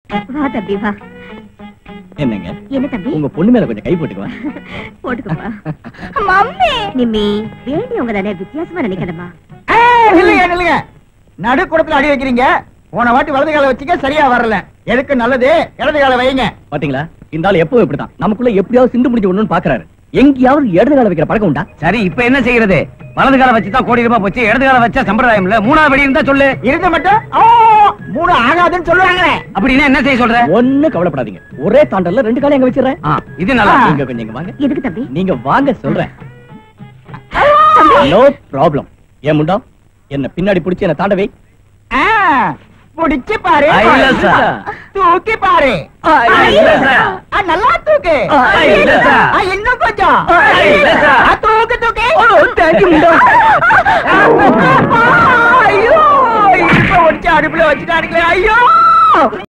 வா தம்பி வா என்னங்க என்ன தம்பி உங்க பொண்ணு மேல கொஞ்சம் கை போட்டுக்குவேன் போட்டுக்கப்பா மம்மி நிம்மி வேண்டியவங்க தானே வித்தியாசமா நினைக்கணுமா இல்லைங்க இல்லைங்க நடுக்குடத்துல அடி வைக்கிறீங்க போன வாட்டி வலது கால வச்சுக்க சரியா வரல எதுக்கு நல்லது இடது கால வைங்க பாத்தீங்களா இந்த ஆள் எப்பவும் இப்படிதான் நமக்குள்ள எப்படியாவது சிந்து முடிஞ்சு விடணும்னு பாக்குறாரு எங்கேயாவது இடது கால வைக்கிற பழக்கம் உண்டா சரி இப்ப என்ன செய்யறது வலது கால வச்சு தான் கோடி ரூபாய் போச்சு இடது கால வச்சா சம்பிரதாயம் இல்ல மூணாவது படி இருந்தா சொல்லு இருந்த மட்டும் ஆ, மூணு ஆகாதுன்னு சொல்லுவாங்களே அப்படின்னா என்ன செய்ய சொல்ற ஒண்ணு கவலைப்படாதீங்க ஒரே தாண்டல்ல ரெண்டு காலம் எங்க வச்சிடுறேன் ஆ, இது நல்லா ஆ. நீங்க கொஞ்சம் இங்க வாங்க எதுக்கு தம்பி நீங்க வாங்க சொல்றேன் நோ ப்ராப்ளம் ஏன் முண்டா என்ன பின்னாடி பிடிச்சு என்ன தாண்டவே ஆ, புடிச்சு பாரு ஐலசா. தூக்கி பாரு ஐலசா. ஆ, நல்லா தூக்கு ஐலசா. ஆ, இன்னும் கொஞ்சம் ஐலசா. ஆ, தூக்கு தூக்கு ஐயோ இப்ப ஒடிச்சு அடுப்புல வச்சுட்டானுங்களே ஐயோ